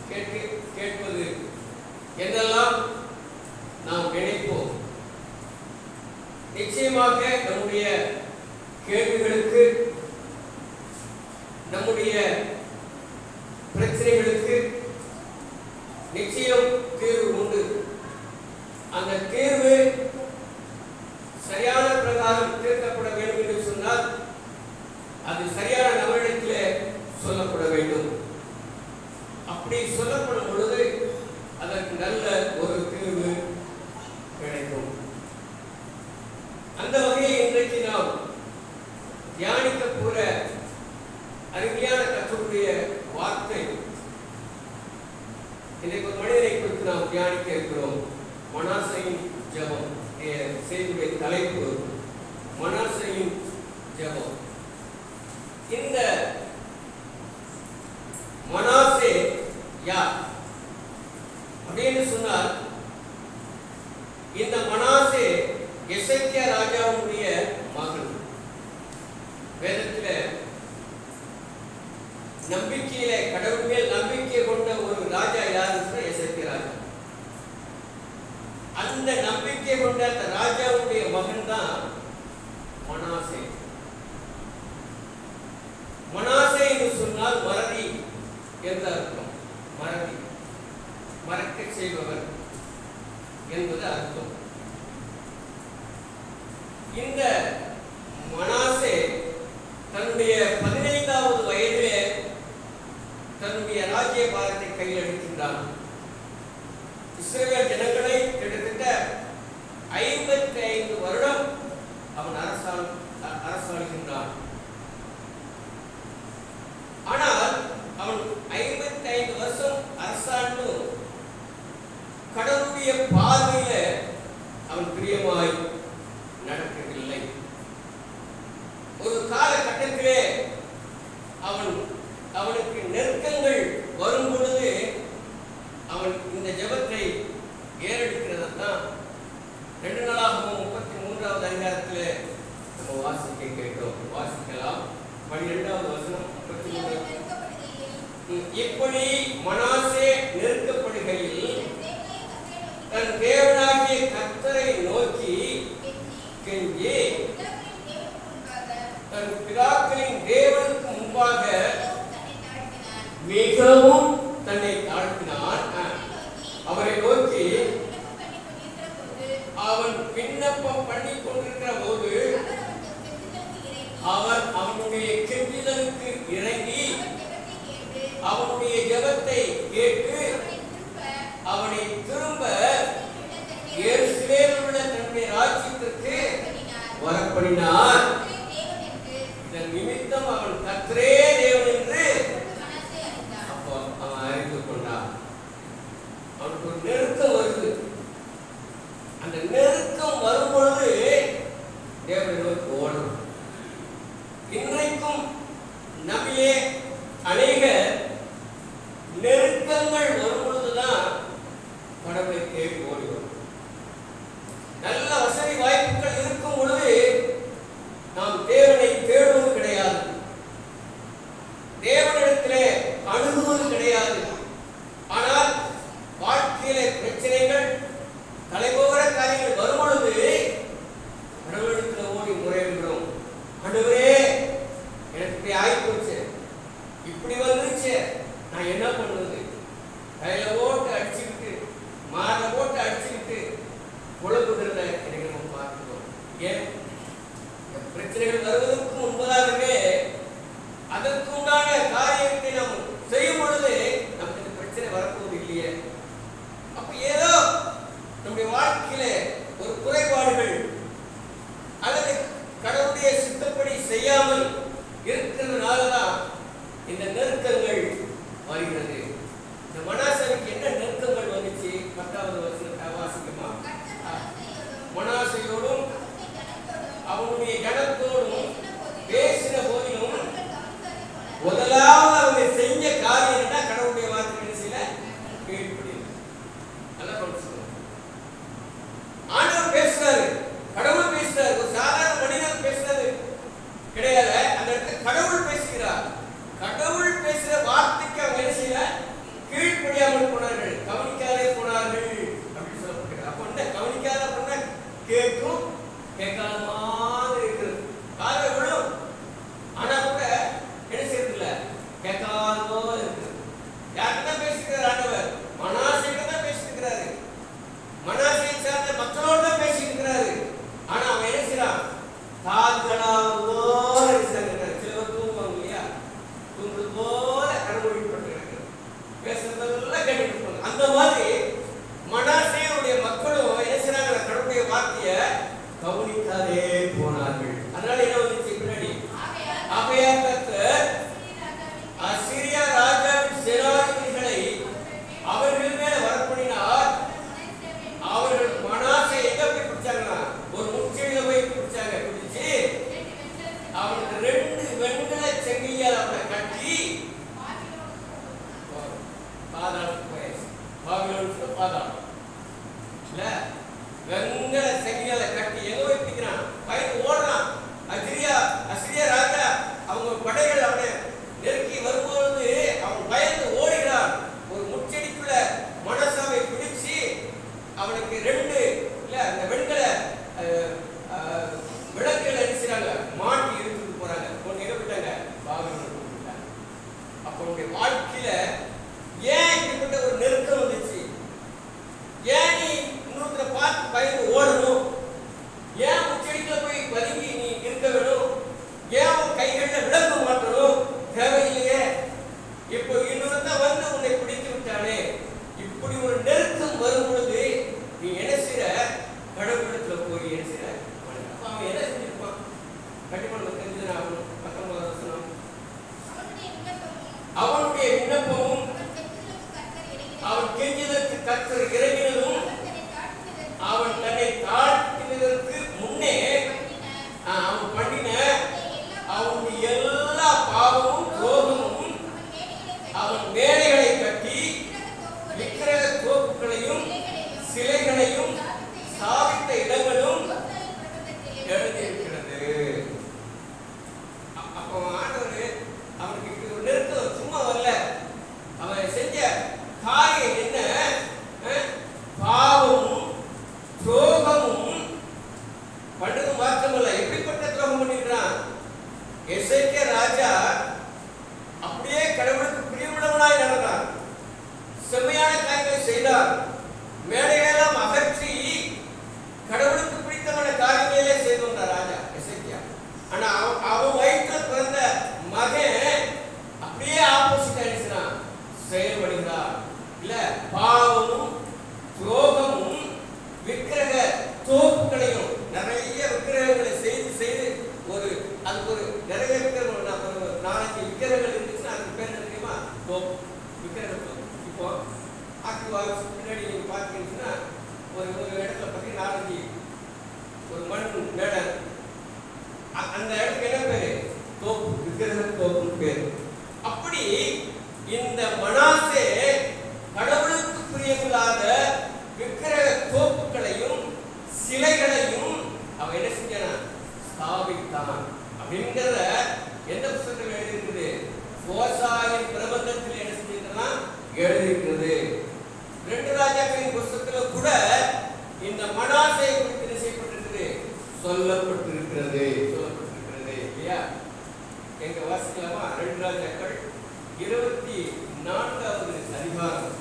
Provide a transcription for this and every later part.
கேட்க கேட்பது என்றெல்லாம் நாம் நினைப்போம் நிச்சயமாக நம்முடைய கேள்விகளுக்கு நம்முடைய பிரச்சனைகளுக்கு நிச்சயம் தீர்வு உண்டு அந்த தீர்வு சரியான பிரகாரம் தீர்க்கப்பட வேண்டும் என்று சொன்னால் அது சரியான நபரிடத்திலே சொல்லப்பட வேண்டும் அப்படி சொல்லப்படும் பொழுது அதற்கு நல்ல ஒரு தீர்வு கிடைக்கும் அந்த வகையில் இன்றைக்கு நாம் தியானிக்க போற அருமையான கத்தருடைய வார்த்தை இன்றைக்கு ஒரு மனிதனை குறித்து நாம் தியானிக்க இருக்கிறோம் மனாசையின் ஜெபம் என் செய்தியுடைய தலைப்பு மனாசையின் ஜெபம் இந்த மனாசே யார் அப்படின்னு சொன்னால் இந்த மனாசே எசேக்கியா ராஜாவுடைய மகன் வேதத்துல நம்பிக்கையில கடவுள் மேல் நம்பிக்கை கொண்ட ஒரு ராஜா யாருன்னு சொன்னா எசேக்கியா ராஜா அந்த நம்பிக்கை கொண்ட அந்த ராஜாவுடைய மகன் தான் மனாசே மனாசே என்று சொன்னால் மறதி என்ற அர்த்தம் மறதி மறக்க செய்பவர் என்பது அர்த்தம் இந்த மனாசே தன்னுடைய பதினைந்தாவது வயதிலே தன்னுடைய ராஜ்ய பாரத்தை கையில் எடுக்கின்றான் இஸ்ரேல் ஜனங்களை கிட்டத்தட்ட ஐம்பத்தி ஐந்து வருடம் அவன் அரசாள் அ- அரசாளுகின்றான் ஆனால் அவன் ஐம்பத்தி ஐந்து வருஷம் அரசாண்டும் கடவுளுடைய பார்வையில அவன் பிரியமாய் நடக்கவில்லை ஒரு காலகட்டத்திலே அவன் அவனுக்கு நெருக்கங்கள் வரும் பொழுது அவன் இந்த ஜெபத்தை ஏறெடுக்கிறதான் ரெண்டு நாளாகவும் முப்பத்தி மூன்றாவது அதிகாரத்தில் நம்ம வாசிக்க கேட்டோம் வாசிக்கலாம் பன்னிரெண்டாவது வசனம் முப்பத்தி மூன்று ம், இப்படி மனாசே நெருக்கப்படுகையில் தன் தேவனாகிய கர்த்தரை நோக்கி கெஞ்சி தன் பிதாக்களின் தேவனுக்கு முன்பாக மிகவும் தன்னை தாழ்த்தினான் ஆ, அவரை நோக்கி அவன் விண்ணப்பம் பண்ணி கொண்டிருக்கிற போது அவர் அவனுடைய கெஞ்சுதலுக்கு இறங்கி அவனுடைய ஜெபத்தை கேட்டு அவனை திரும்ப எருசலேமில் உள்ள தன்னுடைய ராஜ்யத்திற்கு வரப்படினார் இதன் நிமித்தம் அவன் கர்த்தரே தேவன் என்று அப்போ அவன் அறிந்து கொண்டான் அவனுக்கு ஒரு நெருக்கம் வருது அந்த நெருக்கம் வரும் பொழுது தேவனை நோக்கி ஓடும் இன்றைக்கும் நம்மிலே அநேக நெருக்கங்கள் வரும் பொழுதுதான் கடவுளை தேடி ஓடி வரும் நல்ல வசதி வாய்ப்புகள் இருக்கும் பொழுது நாம் தேவனை தேடுவது கிடையாது தேவனிடத்திலே அணுகுவது கிடையாது ஆனால் வாழ்க்கையிலே பிரச்சனைகள் தலைபோகிற காரியங்கள் வரும் பொழுது கடவுளிடத்தில் ஓடி முறையிடுகிறோம் ஆண்டவரே எனக்கு இப்படி ஆகிப்போச்சு இப்படி வந்துருச்சு நான் என்ன பண்ணுவது கையில ஓட்டு அடிச்சுக்கிட்டு மாற ஓட்டு அடிச்சுக்கிட்டு பாதாளம் இல்ல வெங்கல செங்கலை கட்டி எங்க போய் பிடிக்கிறான் பையன் ஓடுறான் அசிரியா அசிரியா ராஜா அவங்க படைகள் அவனை நெருக்கி வரும்பொழுது அவன் பயந்து ஓடுகிறான் ஒரு முச்செடிக்குள்ள மனசாவை பிடிச்சு அவனுக்கு ரெண்டு இல்ல அந்த வெண்கல அஹ், அஹ், விளக்குகளை அடிச்சுறாங்க மாட்டி இழுத்துட்டு போறாங்க ஒன்று எங்க விட்டாங்க பாகவன் விட்டாங்க அப்ப உன்னுடைய வாழ்க்கையில ஏன் இப்படிப்பட்ட ஒரு நெருக்கம் வந்துச்சு ஏன் நீ இன்னொருத்தரை பார்த்து பயந்து ஓடணும் ஏன் உச்சரிக்கல போய் பதுங்கி நீ இருக்க வேணும் ஏன் உன் கைகளில் விளக்க மாட்டணும் தேவையில்லையே இப்போ இன்னொருத்தன் வந்து உன்னை பிடித்து விட்டானே இப்படி ஒரு நெருக்கம் வரும் பொழுது நீ என்ன செய்ற கடவுளிடத்துல போய் என்ன செய்ற வணங்குற. அப்ப அவன் என்ன செஞ்சிருப்பான் கண்டிப்பா நம்ம தெரிஞ்சுதான் ஆகணும் பத்தொன்பது வசனம் அவனுடைய விண்ணப்பமும் அவனுடைய விண்ணப்பமும் அவன் கெஞ்சுதலுக்கு கர்த்தர் அவன் கெஞ்சுதற்கு கர்த்தர் இறங்கினதும் இறங்கினதும் அவன் அவன் தன்னை தாழ்த்துவதற்கு தன்னை தாழ்த்தினதற்கு முன்னே பண்ணின ஆ, அவன் பண்ணின அவனுடைய எல்லா அவனுடைய எல்லா பாவமும் துரோகமும் அவன் மேடைகளை அவன் கட்டி மேடைகளை கட்டி விக்கிரக விக்கிரக தோப்புகளையும் சிலைகளையும் ஸ்தாபித்த இடங்களும் எழுதியிருக்கிறது அ- அப்போ ஆண்டவர் அவனுக்கு இப்படி ஒரு நெருக்கம் சும்மா வரல அவன் செஞ்ச காரியம் என்ன அஹ்? பாவமும் துரோகமும் பண்ணது மாற்றமல்ல எப்படிப்பட்ட துரோகம் பண்ணிருக்கிறான் எசேக்கியா ராஜா அப்படியே கடவுளுக்கு பிரியமுள்ளவனாய் நடந்தான் செம்மையான காரியங்களை செய்தார் மேடைகளெல்லாம் அகற்றி கடவுளுக்கு பிடித்தமான காரியங்களே செய்து வந்தார் ராஜா எசேக்கியா ஆனா அவன் அவன் வயிற்றுல பிறந்த மகன் அப்படியே ஆப்போசிட் ஆயிடுச்சுனான் செயல்படுகிறார் இல்ல பாவமும் துரோகமும் விக்கிரக தோப்புகளையும் நிறைய விக்கிரகங்களை செய்து செய்து ஒரு அதுக்கு ஒரு நிறைய விக்கிரகம் நான் ஒரு நாலஞ்சு விக்கிரகங்கள் இருந்துச்சுன்னா அதுக்கு பேர் என்ன தெரியுமா தோப்பு விக்கிரக தோப்பு இப்போ ஆக்குவாஸ் பின்னாடி நீங்க பார்த்தீங்கன்னா ஒரு ஒரு இடத்துல பத்தி நாலஞ்சு ஒரு மண் மேடை அ- அந்த இடத்துக்கு என்ன பேரு தோப்பு விக்கிரக தோப்புன்னு பேரு அப்படி இந்த மனாசே கடவுளுக்கு பிரியமில்லாத விக்கிரக தோப்புகளையும் சிலைகளையும் அவன் என்ன செஞ்சானா ஸ்தாபித்தான் அப்படிங்கிறத எந்த புத்தகத்தில் எழுதியிருக்குது ஓசாயின் பிரபந்தத்தில் என்ன செஞ்சிருக்கிறா எழுதியிருக்கிறது ரெண்டு ராஜாக்களின் புஸ்தகத்துல கூட இந்த மனாசை குறித்து என்ன செய்யப்பட்டிருக்கிறது சொல்லப்பட்டிருக்கிறது சொல்லப்பட்டிருக்கிறது இல்லையா எங்க வாசிக்கலாமா ரெண்டு ராஜாக்கள் இருபத்தி நான்காவது அதிகாரம்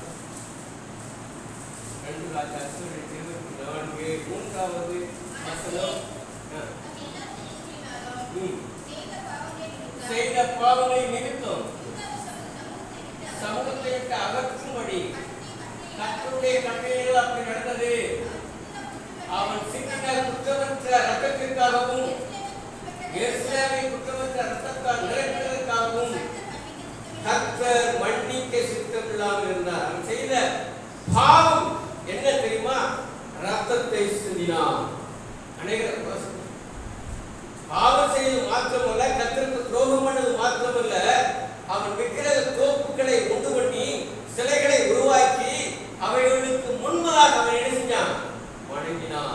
ரெண்டு ராஜாக்கள் இருபத்தி நான்கு மூன்றாவது வசனம் ஆ, ம். செய்த பாவங்களை நிமித்தம் சமூகத்தை விட்டு அகற்றும்படி கர்த்தருடைய கட்டளைகள் அப்படி நடந்தது அவன் சிந்தின குற்றமற்ற ரத்தத்திற்காகவும் எருசலேமை குற்றமற்ற ரத்தத்தால் நிரப்பினதற்காகவும் கர்த்தர் மன்னிக்க சித்தம் இல்லாமல் இருந்தார் அவன் செய்த பாவம் என்ன தெரியுமா ரத்தத்தை சிந்தினான் அநேகர் வாசித்து பாவம் செய்தது மாத்திரமல்ல கர்த்தருக்கு துரோகம் பண்ணது மாத்திரமல்ல அவன் விக்கிரக தோப்புகளை உண்டு பண்ணி சிலைகளை உருவாக்கி அவைகளுக்கு முன்பதாக அவன் என்ன செஞ்சான் வணங்கினான்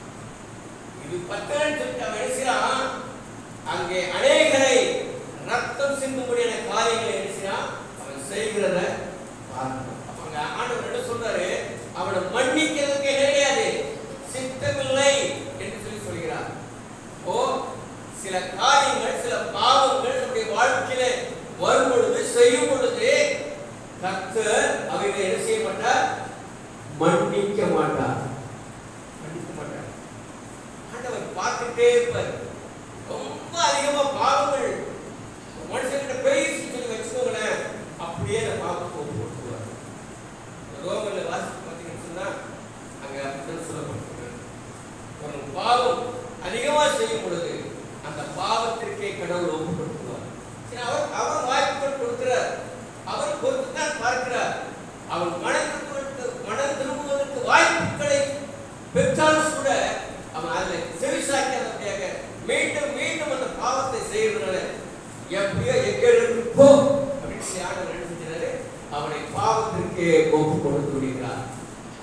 இது பத்தரன் சொல்லிட்டு அவன் என்ன செய்யறான் அங்கே அநேகரை ரத்தம் சிந்தும்படியான காரியங்களை என்ன செய்யறான் அவன் செய்கிறத பார்க்கணும் அப்ப அங்க ஆண்டவர் என்ன சொல்றாரு அவனை மன்னிக்கிறதுக்கு என்ன கிடையாது சித்தமில்லை என்று சொல்லி சொல்கிறார் ஓ சில காரியங்கள் சில பாவங்கள் நம்முடைய வாழ்க்கையில வரும் பொழுது செய்யும் பொழுது கர்த்தர் அவைகளை என்ன செய்ய மாட்டார் மன்னிக்க மாட்டார் மன்னிக்க மாட்டார் ஆண்டவர் பார்த்துட்டே இருப்பார் ரொம்ப அதிகமா பாவங்கள் ஒரு மனுஷன்கிட்ட பேசி சொல்லி வச்சுக்கோங்களேன் அப்படியே அந்த பாவத்தை ஒப்பு கொடுத்துருவார் ரோமன்ல வாசித்து பார்த்தீங்கன்னு சொன்னா அங்க அப்படிதான் சொல்லப்பட்டிருக்கிறது ஒரு பாவம் அதிகமா செய்யும் பொழுது அந்த பாவத்திற்கே கடவுள் ஒப்பு கொடுத்துருவார் சரி அவர் அவர் வாய்ப்புகள் கொடுக்கிறார் அவர் பொறுத்து தான் பார்க்கிறார் அவன் மனம் திரும்புவதற்கு மனம் திரும்புவதற்கு வாய்ப்புகளை பெற்றாலும் கூட அவன் அதில் செவிசாய்க்காதபடியாக மீண்டும் மீண்டும் அந்த பாவத்தை செய்யறதுனால எப்படியோ எக்கேடு போ அப்படின்னு சொல்லி ஆண்டவர் என்ன செஞ்சாரு அவனை பாவத்திற்கே ஒப்பு கொடுத்து விடுகிறார்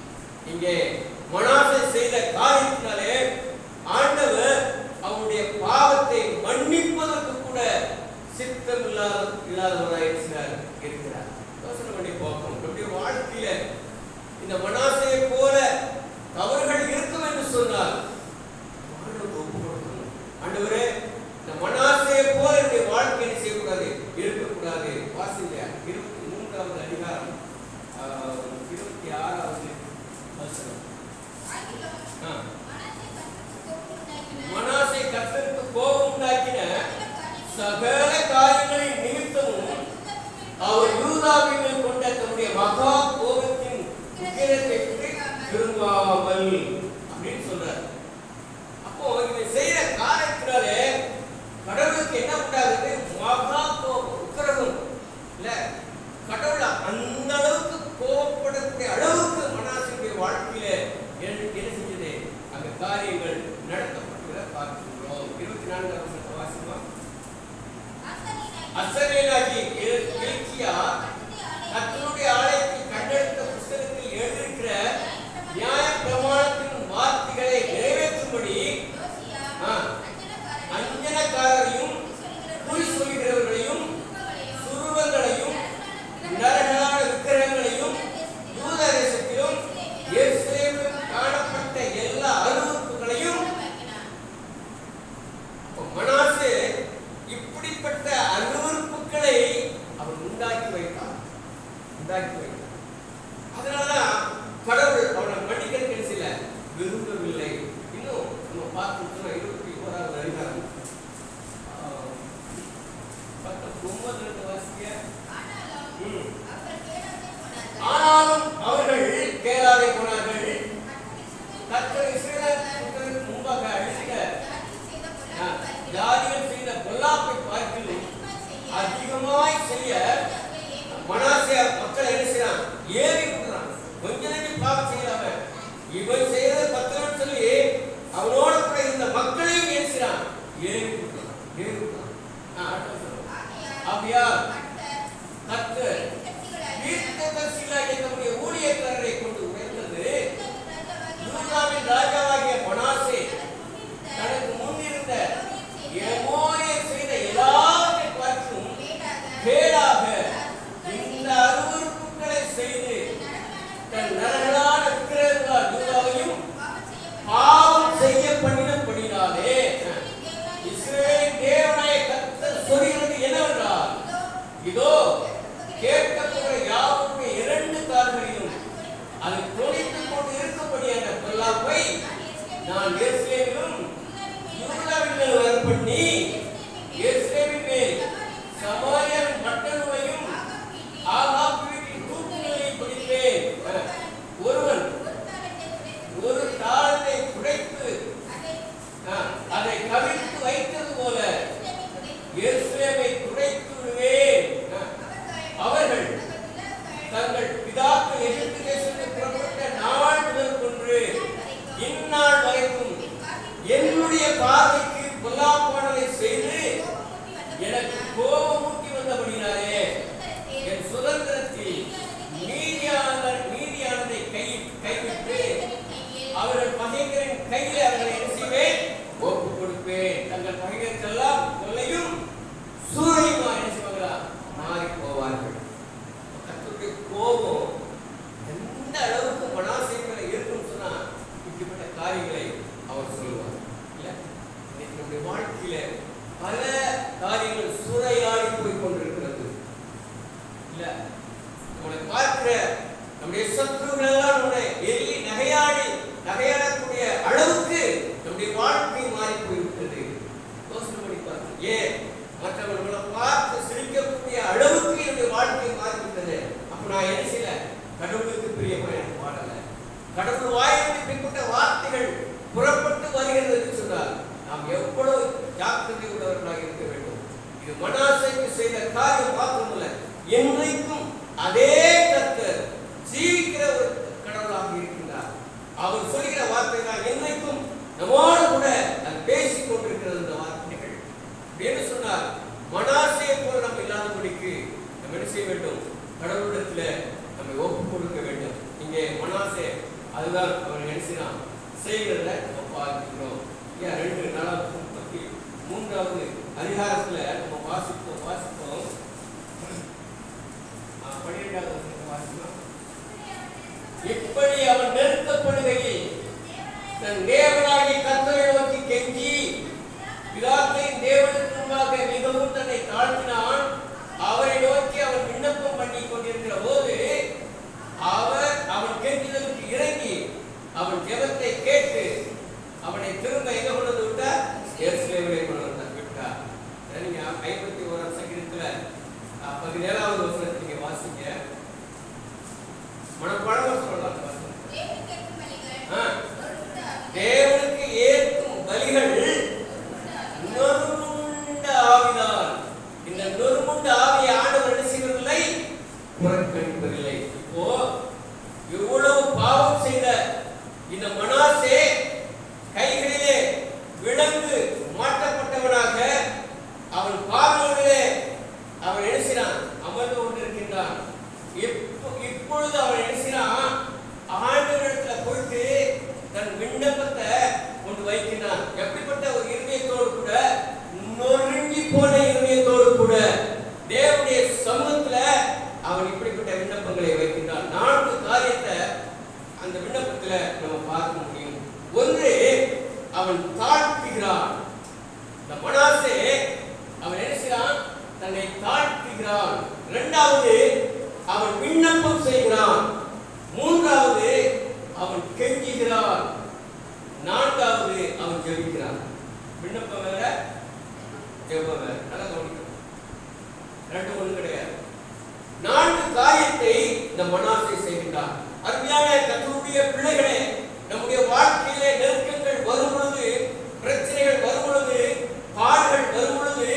இங்கே மனாசை செய்த காரியத்தினாலே ஆண்டவர் அவனுடைய பாவத்தை மன்னிப்பதற்கு கூட சித்தம் இல்லாத இல்லாதவராய் இருக்கிறார் இருக்கிறார் யோசனை பண்ணி பார்ப்போம் நம்முடைய வாழ்க்கையில இந்த மனாசையை போல தவறுகள் இருக்கும் என்று சொன்னால் ஆண்டவருக்கு ஒப்பு கொடுக்கணும். ஆண்டவரே இந்த மனாசையை போல என்னுடைய வாழ்க்கை என்ன செய்யக்கூடாது இருக்கக்கூடாது வாசிங்க இருபத்தி மூன்றாவது அதிகாரம் ஆஹ், இருபத்தி ஆறாவது வசனம் ஆ. மனாசை கர்த்தருக்கு கோபம் உண்டாக்கின சகல காரியங்களின் நிமித்தமும் அவர் யூதாவின் மேல் கொண்ட தன்னுடைய மகா கோபத்தின் உக்கிரத்தை விட்டு திரும்பாமல் அப்படின்னு சொல்றார் அப்போ இவன் செய்யற காரியத்தினாலே கடவுளுக்கு என்ன உண்டாகுது மகா கோபம் உக்கிரகம் இல்ல கடவுள் அந்த அளவுக்கு கோபப்படக்கூடிய அளவுக்கு மனாசினுடைய வாழ்க்கையில என்ன என்ன செஞ்சது அந்த காரியங்கள் நடத்தப்படுகிற பார்க்கிறோம் இருபத்தி நான்காம் வருஷத்தை வாசிமா அசரேலாகி இலக்கியா கர்த்தருடைய ஆலயத்தில் கண்டெடுத்த புஸ்தகத்தில் எழுதியிருக்கிற நியாய பிரமாணத்தின் வார்த்தைகளை நிறைவேற்றும்படி ஆ, அஞ்சனக்காரரையும் குறி சொல்கிறவர்களையும் சுருவங்களையும் நரகலான விக்கிரகங்களையும் யூத தேசத்திலும் எருசலேமிலும் காணப்பட்ட எல்லா அருவருப்புகளையும் அப்ப மனாசே இப்படிப்பட்ட அருவருப்புகளை அவன் உண்டாக்கி வைத்தான் உண்டாக்கி வைத்தான் அதனாலதான் கடவுள் அவனை மன்னிக்கிறதுக்கு சில விரும்பவில்லை இன்னும் நம்ம பார்த்துட்டோம்னா இருபத்தி ஓராவது அதிகாரம் ஆஹ், பத்தொன்பதுல இருந்து வாசிக்க ம். ஆனாலும் அவர்கள் கேளாதே போனார்கள் கர்த்தர் இஸ்ரவேல் புத்திரருக்கு முன்பாக அழித்த ஆ, ஜாதிகள் செய்த பொல்லாப்பை பார்க்கிலும் அதிகமாய் செய்ய மனாசியா மக்கள் என்ன செய்யறான் ஏறி விடுறான் கொஞ்ச நெஞ்சம் பாவம் செய்யாம இவன் செய்யறது பத்திரம் சொல்லி அவனோட கூட இருந்த மக்களையும் என்ன செய்யறான் ஏறி விடுறான் ஏறி விடுறான் ஆ, அடுத்தது சொல்லுங்க. அப்படியா கர்த்தர் தீர்க்கதரிசிகளாகிய தம்முடைய ஊழியக்காரரை கொண்டு உயர்ந்தது யூதாவின் ராஜாவாகிய மனாசே தனக்கு முன்னிருந்த எமோரியர் செய்த எல்லாவற்றை பார்த்தும் கேடாக இந்த அருவருப்புகளை செய்து தன் நரகலான விக்கிரகங்களால் யூதாவையும் பாவம் செய்ய பண்ணினபடினாலே இஸ்ரவேலின் தேவனாய கர்த்தர் சொல்கிறது என்னவென்றால் இதோ கேட்கப்படுகிற யாவுடைய இரண்டு கால்களிலும் அது தொழித்துக் கொண்டு இருக்கும்படியான பொல்லாப்பை நான் எருசலேமிலும் யூதாவின் மேல் வரப்பண்ணி எருசலேமின் மேல் சமாரியாவின் பட்டணங்களையும் ஆகாப் வீட்டின் தூக்குகளையும் பிடிப்பேன் ஒருவன் ஒரு தாளத்தை குடைத்து ஆ, அதை கவிழ்த்து வைத்தது போல எருசலேமை துடைத்து விடுவேன் ஆ, அவர்கள் தங்கள் பிதாக்கள் எகிப்து தேசத்தில் புறப்பட்ட நாள் முதல் கொன்று இந்நாள் வரைக்கும் என்னுடைய பார்வைக்கு பொல்லாப்பானதை செய்து எனக்கு கோபமூட்டி வந்தபடினாலே என் சுதந்திரத்தில் மீதியான மீதியானதை கை கைவிட்டு அவர்கள் பகைஞரின் கையில் அவர்களை என்ன செய்வேன் ஒப்பு கொடுப்பேன் தங்கள் பகைஞருக்கெல்லாம் கொள்ளையும் சூறையுமா என்ன செய்வாங்களா மாறி போவார்கள் கர்த்தருடைய கோபம் எந்த அளவுக்கு மனாசைகளை இருக்கும்னு சொன்னா இப்படிப்பட்ட காரியங்களை அவர் சொல்லுவார் இல்ல இன்னைக்கு நம்முடைய வாழ்க்கையில பல காரியங்கள் சூறையாடி போய் கொண்டிருக்கிறது இல்ல நம்மளை பார்க்கிற நம்முடைய சத்துருக்கள் எல்லாம் நம்மளை எள்ளி நகையாடி நகையாடக்கூடிய அளவுக்கு நம்முடைய வாழ்க்கை மாறி போய்விட்டது யோசனை பண்ணி பாருங்க ஏன் மற்றவர்களை பார்த்து சிரிக்கக்கூடிய அளவுக்கு என்னுடைய வாழ்க்கை மாறிவிட்டது அப்ப நான் என்ன செய்யல கடவுளுக்கு பிரியமா எனக்கு வாழல கடவுள் வாயிலிருந்து பின்பற்ற வார்த்தைகள் புறப்பட்டு வருகிறது என்று சொன்னார் நாம் எவ்வளவு ஜாக்கிரதை உள்ளவர்களாக இருக்க வேண்டும் இது மனாசைக்கு செய்த காரியம் மாத்திரமல்ல என்றைக்கும் அதே கர்த்தர் ஜீவிக்கிற ஒரு கடவுளாக இருக்கின்றார் அவர் சொல்கிற வார்த்தை தான் என்றைக்கும் நம்மோடு கூட அது பேசிக் கொண்டிருக்கிறது இந்த வார்த்தைகள் அப்படின்னு சொன்னார் மனாசையை போல நம்ம இல்லாதபடிக்கு நம்ம என்ன செய்ய வேண்டும் கடவுளிடத்துல நம்ம ஒப்பு கொடுக்க வேண்டும் இங்கே மனாசே அது அதுதான் அவன் நினைச்சினான் செய்கிறத நம்ம பார்க்கிறோம் ஏன் ரெண்டு நாளாவது முப்பத்தி மூன்றாவது அதிகாரத்துல நம்ம வாசிப்போம் வாசிப்போம் ஆ, பன்னிரெண்டாவது வசனத்தை வாசிப்போம் இப்படி அவன் நெருக்கப்படுகையில் தன் தேவனாகி கத்தரை நோக்கி கெஞ்சி பிதாக்களின் தேவனுக்கு முன்பாக மிகவும் தன்னை தாழ்த்தினான் அவரை நோக்கி அவன் விண்ணப்பம் பண்ணி கொண்டிருக்கிற போது அவர் அவன் கெஞ்சுதலுக்கு இறங்கி அவன் ஜெபத்தை கேட்டு அவனை திரும்ப எங்க கொண்டு வந்து விட்டார் எருசலேமிலே கொண்டு வந்து விட்டார் இதை நீங்க ஐம்பத்தி ஓராம் சங்கீதத்துல அஹ், பதினேழாவது வசனத்தை நீங்க வாசிங்க மனப்பாடமா சொல்லலாம் அந்த வசனம். தேவனுக்கு ஏற்கும் பலிகள் ஆ. நொறுங்குண்ட ஆவிகள், தேவனுக்கு ஏற்கும் பலிகள் நொறுங்குண்ட ஆவிகள், நொறுமுண்ட ஆவிதான் இந்த நொறுமுண்ட ஆவியை ஆண்டவர் என்ன செய்வதில்லை புறக்கணிப்பதில்லை இப்போ இவ்வளவு பாவம் செய்த இந்த மனாசே கைகளிலே விலங்கு மாட்டப்பட்டவனாக அவன் பாவங்களிலே அவன் எழுசினான் அமர்ந்து கொண்டிருக்கின்றான் இப்போ இப்பொழுது அவன் எழுசினான் ஆண்டவரிடத்துல போயிட்டு தன் விண்ணப்பத்தை கொண்டு வைக்கிறான் எப்படிப்பட்ட ஒரு இருதயத்தோடு கூட நொறுங்கி போன இருதயத்தோடு கூட தேவனுடைய சமூகத்துல அவன் இப்படிப்பட்ட விண்ணப்பங்களை வைக்கின்றான் நான்கு காரியத்தை அந்த விண்ணப்பத்துல நம்ம பார்க்க முடியும் ஒன்று அவன் தாழ்த்துகிறான் இந்த மனாசே அவன் என்ன செய்கிறான் தன்னை தாழ்த்துகிறான் இரண்டாவது அவன் விண்ணப்பம் செய்கிறான் மூன்றாவது அவன் கெஞ்சுகிறான் நான்காவது அவன் ஜெபிக்கிறான் விண்ணப்பம் வேற ஜெபம் வேற நல்லா கவனிக்கணும் ரெண்டு ஒண்ணு கிடையாது நான்கு காரியத்தை இந்த மனாசை செய்கின்றான் அருமையான கத்தருடைய பிள்ளைகளே நம்முடைய வாழ்க்கையிலே நெருக்கங்கள் வரும் பொழுது பிரச்சனைகள் வரும் பொழுது பாடுகள் வரும் பொழுது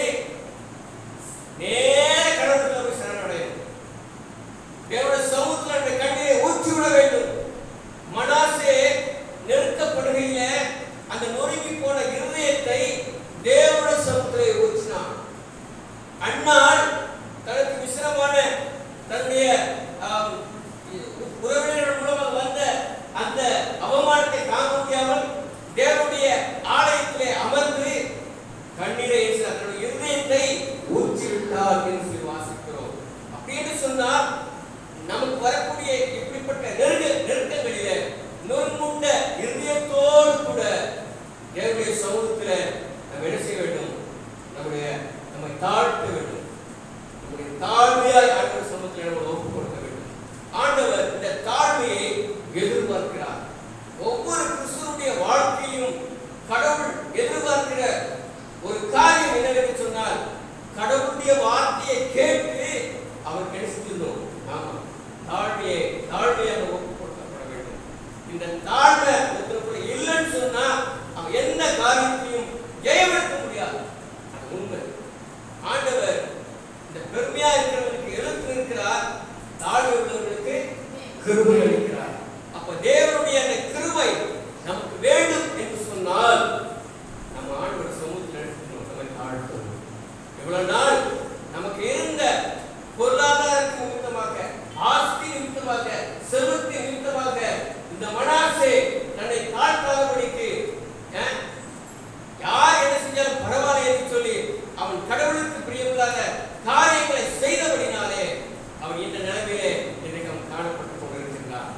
நேர கடவுளுக்கு போய் சரணடையணும் தேவனுடைய சமூகத்தில் அந்த கண்ணீரை ஊற்றி விட வேண்டும் மனாசே நெருக்கப்படுகையில அந்த நொறுங்கி போன இருதயத்தை தேவனுடைய சமூகத்திலே ஊற்றினான் அண்ணால் தனக்கு விசிரமான தன்னுடைய ஆம், உறவினர்கள் மூலமாக வந்த அந்த அவமானத்தை தாங்க முடியாமல் தேவனுடைய ஆலயத்திலே அமர்ந்து கண்ணீரை ஏசினார். தன்னுடைய இருதயத்தை ஊற்றி விட்டார் என்று சொல்லி வாசிக்கிறோம் அப்படின்னு சொன்னால் நமக்கு வரக்கூடிய இப்படிப்பட்ட நெருங்க நெருக்கங்களிலே நொறுங்குண்ட இருதயத்தோடு கூட தேவனுடைய சமூகத்தில் நம்ம என்ன செய்ய வேண்டும் நம்முடைய நம்மை தாழ்த்த வேண்டும் நம்முடைய தாழ்மையாய் ஆண்டவர் சமூகத்தில் நம்ம ஒப்பு கொடுக்க வேண்டும் ஆண்டவர் இந்த தாழ்மையை எதிர்பார்க்கிறார் ஒவ்வொரு கிறிஸ்துவனுடைய வாழ்க்கையும் கடவுள் எதிர்பார்க்கிற ஒரு காரியம் என்னவென்று சொன்னால் கடவுளுடைய வார்த்தையை கேட்டு அவர் கிடைச்சிருந்தோம் ஆமா தாழ்மையை தாழ்மையாக ஒப்பு கொடுக்கப்பட வேண்டும் இந்த தாழ்மை ஒருத்தருக்குள்ள இல்லைன்னு சொன்னா அவன் எந்த காரியத்தையும் ஜெயமெடுக்க முடியாது அது உண்மை ஆண்டவர் இந்த பெருமையா இருக்கிறவனுக்கு எழுத்து இருக்கிறார் தாழ்வு உள்ளவர்களுக்கு கிருபை அளிக்கிறார் அப்ப தேவனுடைய அந்த கிருபை நமக்கு வேண்டும் என்று சொன்னால் நம்ம ஆண்டவர் சமூகத்தில் எடுத்துக்கணும் நம்மை தாழ்த்தணும் இவ்வளவு நாள் நமக்கு இருந்த பொருளாதாரத்தின் நிமித்தமாக ஆஸ்தி நிமித்தமாக செல்வத்தின் நிமித்தமாக இந்த மனாசே தன்னை தாழ்த்தாதபடிக்கு அஹ், யார் என்ன செஞ்சாலும் பரவாயில்லை என்று சொல்லி அவன் கடவுளுக்கு பிரியமில்லாத காரியங்களை செய்தபடினாலே அவன் இந்த நிலைமையிலே இன்றைக்கு அவன் காணப்பட்டுக் கொண்டிருக்கின்றான்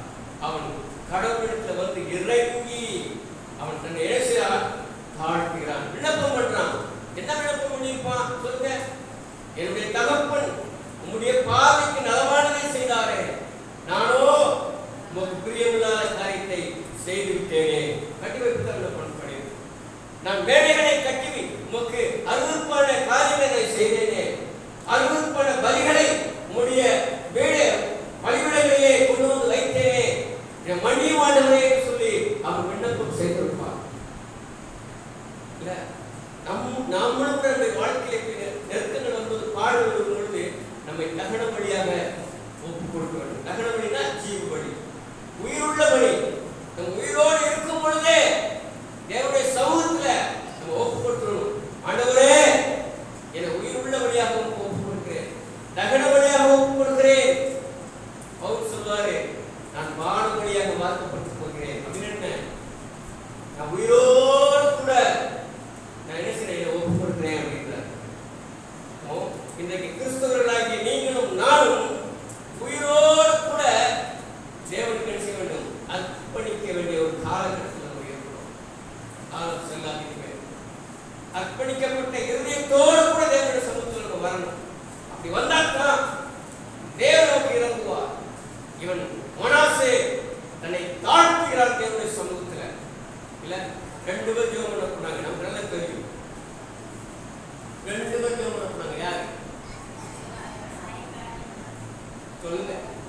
இவன் மனாசே தன்னை தாழ்த்துகிறான் தேவனுடைய சமூகத்துல இல்ல ரெண்டு பேர் ஜெபம் பண்ண போனாங்க நமக்கு நல்லா தெரியும் ரெண்டு பேர் ஜெபம் பண்ண போனாங்க யாரு சொல்லுங்க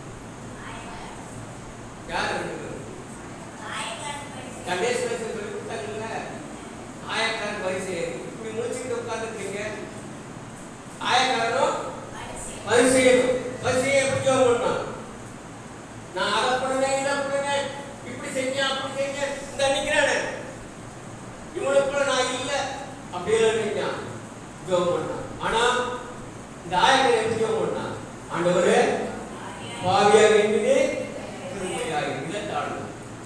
யார் ரெண்டு பேரும் கண்டேஸ்வரர் சொல்லி கொடுத்தாங்கல்ல ஆயக்காரன் பரிசு இப்படி முடிச்சுக்கிட்டு உட்கார்ந்துருக்கீங்க ஆயக்காரனும் பரிசெய்யணும் பரிசெய்ய எப்படி ஜெபம் பண்ணணும் நான் அதை பண்ணுனேன் இதை பண்ணுனேன் இப்படி செஞ்சேன் அப்படி செஞ்சேன் இந்த நிக்கிறானே இவனுக்குள்ள நான் இல்ல அப்படியே நினைக்கான் ஜெபம் பண்ணான் ஆனா இந்த ஆயக்காரன் எப்படி ஜெபம் பண்ணான் ஆண்டவரே பாவியாக என்பது திருமையாக இதை தாழ்வு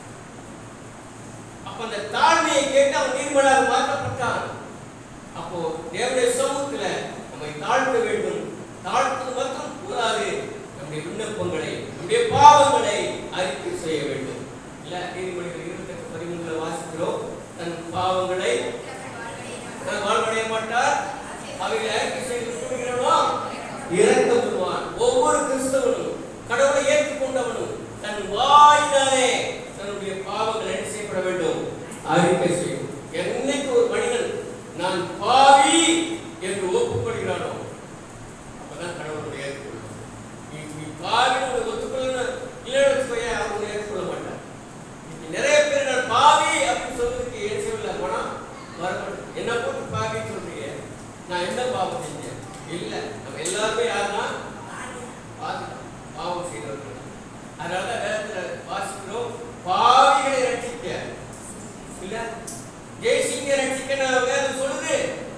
அப்ப அந்த தாழ்மையை கேட்டு அவன் நீர்மலாக மாற்றப்பட்டான் அப்போ தேவனுடைய சமூகத்துல நம்மை தாழ்த்த வேண்டும் தாழ்த்தது மட்டும் கூடாது நம்முடைய விண்ணப்பங்களை நம்முடைய பாவங்களை அறிக்கை செய்ய வேண்டும் இல்ல நீதிமொழிகள் இருபத்தெட்டு பதிமூணுல வாசிக்கிறோம் தன் பாவங்களை நான் வாழ்வடைய மாட்டார் அவைகளை அறிக்கை செய்து விடுகிறவனோ இறக்கம் பெறுவான் ஒவ்வொரு கிறிஸ்தவனும் கடவுளை ஏற்றுக்கொண்டவனும் தன் வாயினாலே தன்னுடைய பாவங்கள் என்ன செய்யப்பட வேண்டும் அறிக்கை செய்யும் என்னைக்கு ஒரு மனிதன் நான் பாவி என்று ஒப்புக்கொள்கிறானோ அப்பதான் கடவுளுடைய ஏற்றுக்கொள்ளும் நீ நீ பாவின்னு உனக்கு ஒத்துக்கொள்ளணும் இல்லைன்னு வச்சுக்கோயே அவங்க ஏற்றுக்கொள்ள மாட்டார் இன்னைக்கு நிறைய பேர் நான் பாவி அப்படின்னு சொல்றதுக்கு ஏன் சொல்லல பணம் வரமாட்டேன் என்ன போட்டு பாவின்னு சொல்றீங்க நான் என்ன பாவம் செஞ்சேன் இல்ல நம்ம எல்லாருமே யாருன்னா பாவி பாவம் செய்தவர்கள் அதனால தான் வேதத்துல வாசிக்கிறோம் பாவிகளை ரட்சிக்க இல்ல ஜெய்சிங்க ரட்சிக்க நான் வேதம் சொல்லுது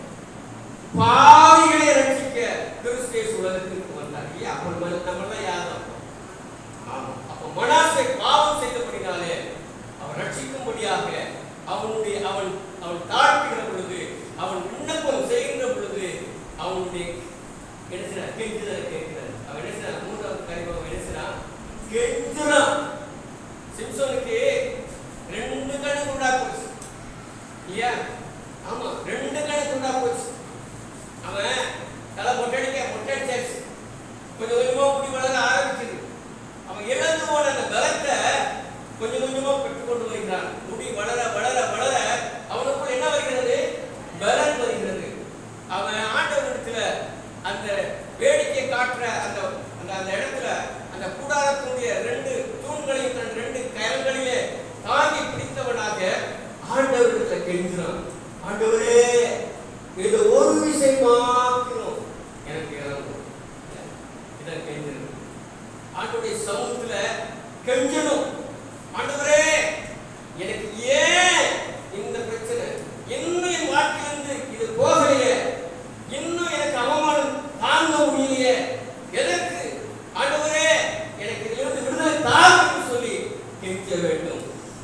பாவிகளை ரட்சிக்க கிறிஸ்து இயேசு உலகத்திற்கு வந்தார் இல்லையா அப்ப நம்ம நம்மளாம் யார் அப்போ ஆமா அப்ப மனாசை பாவம் செய்தபடினாலே அவன் ரட்சிக்கும்படியாக அவனுடைய அவன் அவன் தாழ்த்துகிற பொழுது அவன் விண்ணப்பம் செய்கின்ற பொழுது அவனுடைய என்ன செய்யறான் கெஞ்சுதலை கேட்கிறார் அவன் என்ன செய்யறான் மூன்றாவது காரியம் அவன் என்ன செய்யறான் கெஞ்சுறான் சிம்சோனுக்கு ரெண்டு கணக்கு உண்டா போச்சு இல்லையா ஆமா ரெண்டு கணக்கு உண்டா போச்சு அவன் தலை மொட்டடிக்க மொட்டடிச்சாச்சு கொஞ்சம் கொஞ்சமா முடி வளர ஆரம்பிச்சது அவன் இழந்து போன அந்த பலத்தை கொஞ்சம் கொஞ்சமா பெற்றுக் கொண்டு வருகிறான் முடி வளர வளர வளர அவனுக்குள் என்ன வருகிறது பலன் வருகிறது அவன் ஆண்டவரிடத்துல அந்த வேடிக்கை காட்டுற அந்த அந்த அந்த இடத்துல அந்த கூடாரத்தினுடைய ரெண்டு தூண்களையும் தன் ரெண்டு கரங்களிலே தாங்கி பிடித்தவனாக ஆண்டவரிடத்துல கெஞ்சுறான் ஆண்டவரே இது ஒரு விஷயம் மாத்திரம் எனக்கு இறங்கும் இதான் கெஞ்சணும் ஆண்டவருடைய சமூகத்துல கெஞ்சணும் ஆண்டவரே எனக்கு ஏன் இந்த பிரச்சனை இன்னும் என் வாழ்க்கையிலிருந்து இது போகலையே இன்னும் எனக்கு அவமானம் தாங்க முடியலையே எதற்கு ஆண்டவரே எனக்கு இதிலிருந்து விடுதலை தாருன்னு சொல்லி கெஞ்ச வேண்டும்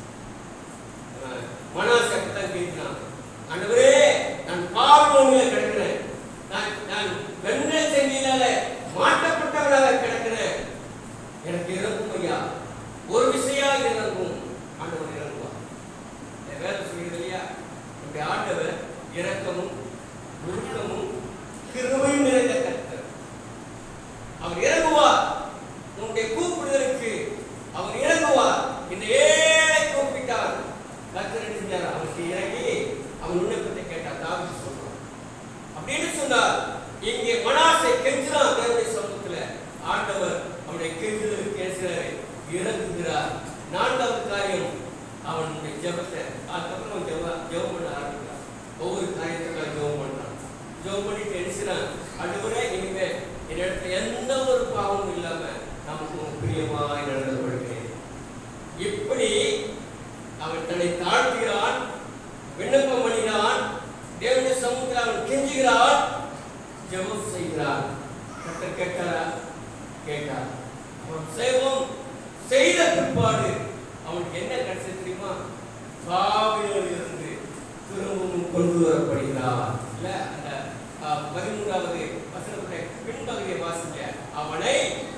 மனாசை அப்படித்தான் கேட்கிறான் ஆண்டவரே நான் பாவங்களில கிடக்கிறேன் நான் நான் வெண்ணை செங்கினால மாட்டப்பட்டவனாக கிடக்கிறேன் எனக்கு இறங்கும் ஐயா ஒரு விஷயா இறங்கும் ஆண்டவர் இறங்குவா இந்த வேலை சொல்கிறது இல்லையா நம்முடைய ஆண்டவர் இரக்கமும் ஒழுக்கமும் கிருபையும் நிறைந்த கர்த்தர் அவர் இறங்குவார் உன்னுடைய கூப்பிடுதலுக்கு அவர் இறங்குவார் இந்த ஏழை கூப்பிட்டார் கர்த்தர் என்ன செஞ்சார் அவனுக்கு இறங்கி அவன் விண்ணப்பத்தை கேட்டார் தாவி சொல்றான் அப்படின்னு சொன்னார் இங்கே மனாசை கெஞ்சுறான் தேவனுடைய சமூகத்துல ஆண்டவர் அவனுடைய கெஞ்சுதலுக்கு பேசுறாரு இறங்குகிறார் நான்காவது காரியம் அவனுடைய ஜெபத்தை அதுக்கப்புறம் அவன் ஜெப ஜெபம் பண்ண ஆரம்பிக்கிறான் ஒவ்வொரு காரியத்துக்காக ஜெபம் பண்றான் ஜெபம் பண்ணிட்டு எரிசிறான் ஆண்டவரே இனிமே என்னிடத்துல எந்த ஒரு பாவமும் இல்லாம நமக்கு உன் பிரியமாய் நடந்து கொள்கிறேன் இப்படி அவன் தன்னை தாழ்த்துகிறான் விண்ணப்பம் பண்ணுகிறான் தேவனுடைய சமூகத்தில் அவன் கெஞ்சுகிறான் ஜெபம் செய்கிறான் கர்த்தர் கேட்டாரா கேட்டார் அவன் செய்வோம் செய்த பிற்பாடு அவனுக்கு என்ன கிடைச்சது தெரியுமா பாவியில் இருந்து திரும்பவும் கொண்டு வரப்படுகிறார் இல்ல அந்த அஹ், பதிமூன்றாவது வசனத்துடைய பின்பகுதியை வாசிக்க அவனை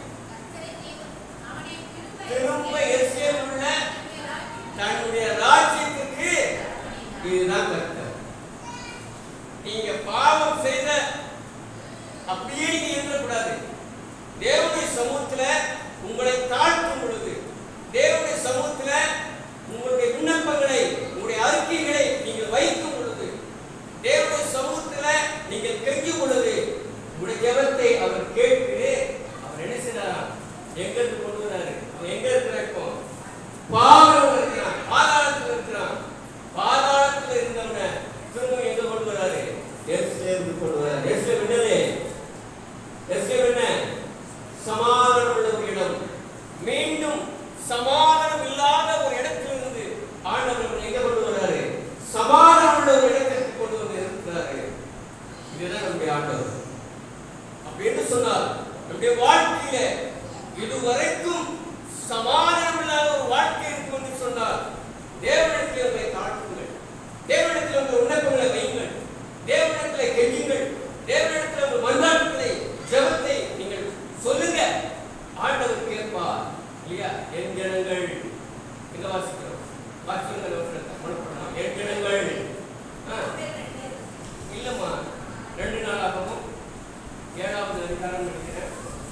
திரும்ப எருசலேமில் உள்ள தன்னுடைய ராஜ்யத்துக்கு இதுதான் கர்த்தர் நீங்க பாவம் செய்த அப்படியே நீங்க இருக்கக்கூடாது தேவனுடைய சமூகத்துல உங்க உங்களை தாழ்த்தும் பொழுது தேவனுடைய சமூகத்துல உங்களுடைய விண்ணப்பங்களை உங்களுடைய அறிக்கைகளை நீங்கள் வைக்கும் பொழுது தேவனுடைய சமூகத்துல நீங்கள் கெஞ்சும் பொழுது உங்களுடைய ஜெபத்தை அவர் கேட்டு அவர் என்ன செய்யறாரா எங்க இருந்து கொண்டு வராரு அவன் எங்க இருக்கிற இப்போ பாவம் இருக்கிறான் பாதாளத்தில் இருக்கிறான் பாதாளத்தில் இருந்தவன திரும்ப எங்க கொண்டு வராரு எருசலேமுக்கு கொண்டு வராரு எருசலேம் என்னது எருசலேம் என்ன சமாதானம் உள்ள ஒரு இடம் மீண்டும் சமாதானம் இல்லாத ஒரு இடத்திலிருந்து ஆண்டவர் நம்மை எங்க கொண்டு வராரு சமாதானம் உள்ள ஒரு இடத்திற்கு கொண்டு வந்து இருக்கிறாரு இதுதான் நம்முடைய ஆண்டவர் அப்படி என்று சொன்னால் நம்முடைய வாழ்க்கையில இதுவரைக்கும் சமாதானம் இல்லாத ஒரு வாழ்க்கை இருக்கும் என்று சொன்னால் தேவனிடத்தில் உங்களை தாழ்த்துங்கள் தேவனிடத்தில் உங்கள் விண்ணப்பங்களை வையுங்கள் தேவனிடத்தில் கெஞ்சுங்கள் தேவனிடத்தில் உங்கள் மன்றாட்டுகளை ஜெபத்தை நீங்கள் சொல்லுங்க ஆண்டவர் கேட்பார் இல்லையா என் ஜனங்கள் எங்க வாசிக்கிறோம் வாசிக்கிறோம் வசனத்தை மனப்படலாம் என் ஜனங்கள் ஆ, இல்லம்மா ரெண்டு நாளாகவும் ஏழாவது அதிகாரம் நினைக்கிறேன்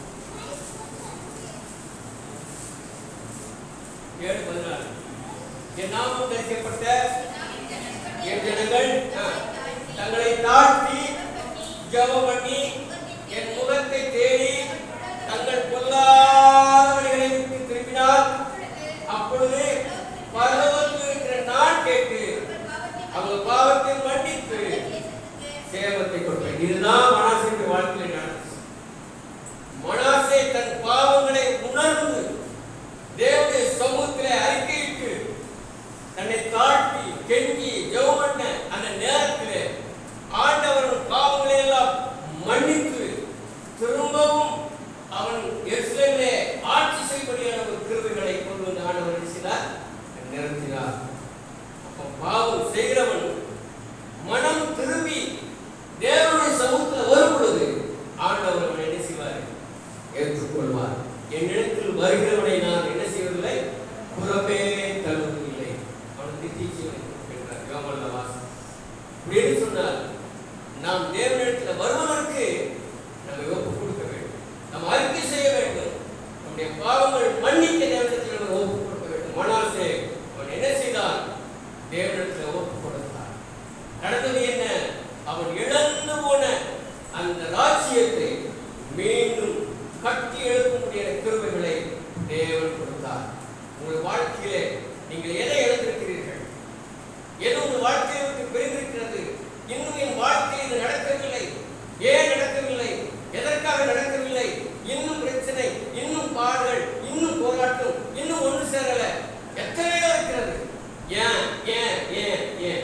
ஏழு பதினாலு என் நாமம் தரிக்கப்பட்ட என் ஜனங்கள் ஆ, தங்களை தாழ்த்தி ஜெபம் பண்ணி என் முகத்தை தேடி தங்கள் பொல்லாத வழிகளை விட்டு திரும்பினால் அப்பொழுது பரலோகத்தில் இருக்கிற நான் கேட்டு அவங்க பாவத்தை மன்னித்து சேவத்தை கொடுப்பேன் இதுதான் மனாசைக்கு வாழ்க்கையில் நடந்துச்சு மனாசே தன் பாவங்களை உணர்ந்து தேவனுடைய சமூகத்திலே அறிக்கையிட்டு தன்னை தாழ்த்தி கெஞ்சி ஜெபம் பண்ண அந்த நேரத்திலே ஆண்டவர் பாவங்களை எல்லாம் மன்னித்து திரும்பவும் அவன் எருசலேமிலே ஆட்சி செய்யும்படியான ஒரு கிருபைகளை கொண்டு வந்து ஆண்டவர் என்ன செய்தார் நிறுத்தினார் அப்போ பாவம் செய்கிறவன் மனம் திரும்பி தேவனுடைய சமூகத்தில் வரும் பொழுது ஆண்டவர் அவனை என்ன செய்வார் ஏற்றுக்கொள்வார் என்னிடத்தில் வருகிறவனை நான் என்ன செய்வதில்லை புறப்பே தள்ளுவதில்லை அவன் நித்திய ஜீவனை கொடுக்கின்றார் யோமல்ல வாசம் இப்படின்னு சொன்னால் நாம் தேவனிடத்தில் வருவதற்கு நம்ம ஒப்பு கொடுக்க வேண்டும் நாம் அறிக்கை செய்ய வேண்டும் நம்முடைய பாவங்கள் மன்னிக்க தேவனிடத்தில் நம்ம ஒப்பு கொடுக்க வேண்டும் மனாசே அவன் என்ன செய்தான் தேவனிடத்தில் ஒப்பு கொடுத்தான் நடந்தது என்ன அவன் இழந்து போன அந்த ராஜ்யத்தை மீண்டும் கட்டி எழுப்பக்கூடிய கிருபைகளை தேவன் கொடுத்தார் உங்கள் வாழ்க்கையிலே நீங்கள் எதை இழந்திருக்கிறீர்கள் எது உங்கள் வாழ்க்கையை விட்டு பிரிந்திருக்கிறது இன்னும் என் வாழ்க்கையில் இது நடக்கவில்லை ஏன் நடக்கவில்லை எதற்காக நடக்கவில்லை இன்னும் பிரச்சனை இன்னும் பாடுகள் இன்னும் போராட்டம் இன்னும் ஒன்று சேரல எத்தனையோ இருக்கிறது ஏன் ஏன் ஏன் ஏன்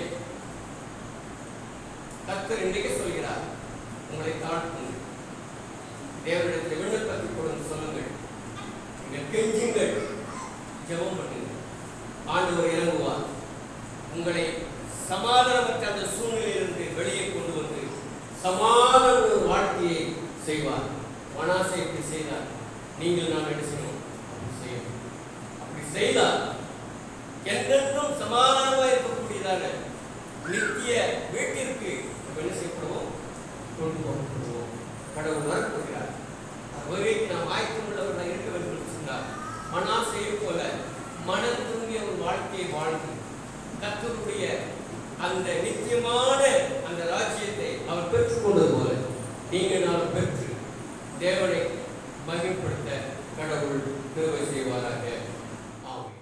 கர்த்தர் இன்றைக்கு சொல்கிறார் உங்களை தாழ்த்துங்கள் தேவனிடத்தில் விண்ணப்பத்தை கொடுங்க சொல்லுங்கள் நீங்கள் கெஞ்சுங்கள் ஜெபம் பண்ணுங்கள் ஆண்டவர் இறங்குவார் உங்களை சமாதானமற்ற அந்த சூழ்நிலையிலிருந்து வெளியே கொண்டு வந்து சமாதான ஒரு வாழ்க்கையை செய்வார் மனாசை இப்படி செய்தார் நீங்கள் நாம் என்ன செய்யணும் அப்படி செய்யணும் அப்படி செய்தால் என்றென்றும் சமாதானமாக இருக்கக்கூடியதான நித்திய வீட்டிற்கு நம்ம என்ன செய்யப்படுவோம் கொண்டு போகப்படுவோம் கடவுள் வரப்படுகிறார் வருகைக்கு நாம் ஆயத்தம் உள்ளவர்களாக இருக்க வேண்டும் என்று சொன்னார் மனாசையை போல மனம் திரும்பிய ஒரு வாழ்க்கையை வாழ்ந்து கத்தருடைய அந்த நித்தியமான அந்த ராஜ்யத்தை அவர் பெற்றுக்கொண்டது போல நீங்கள் நான் பெற்று தேவனை மகிமைப்படுத்த கடவுள் கிருபை செய்வாராக ஆமென்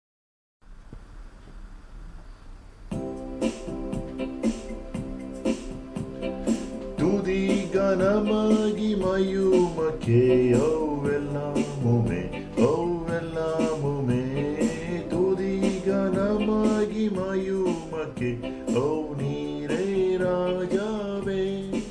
ತುದಿ ಘನಮಾಗಿ ಮಯುಮಕ್ಕೆ ಅವೆಲ್ಲ ಮುಮೆ ಅವೆಲ್ಲ ಮುಮೆ ತುದಿ ಘನಮಾಗಿ ಮಯುಮಕ್ಕೆ ಔ ನೀರೇ ರಾಜವೇ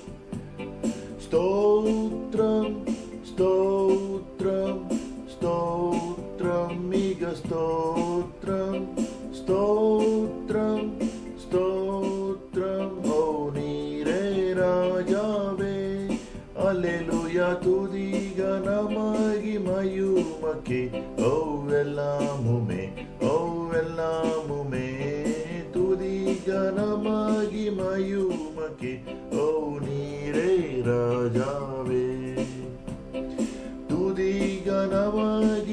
ಸ್ತೋತ್ರಂ ಸ್ತೋತ್ರಂ ಸ್ತೋತ್ರಂ ಈಗ ಸ್ತೋತ್ರಂ ಸ್ತೋತ್ರಂ ಸ್ತೋತ್ರಂ ಓ ನೀರೇ ರಾಜಾವೇ ಅಲ್ಲೆಲುಯ ತುದೀಗ ನಮಗಿ ಮಯುಮಕ್ಕೆ ಓವೆಲ್ಲ ಮುಮೆ ಓವೆಲ್ಲ ಮುಮೆ ತುದೀಗ ನಮಗಿ ಮಯುಮಕ್ಕೆ ಓ ನೀರೇ ರಾಜಾವೇ ತುದೀಗ ನಮಗಿ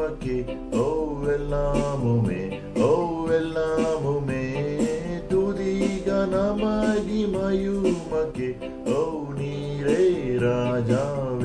மகிமக்கே ஓ எல்லாமுமே ஓ எல்லாமுமே துதிகன மகிமயுமக்கே ஓ நீரே ராஜாவே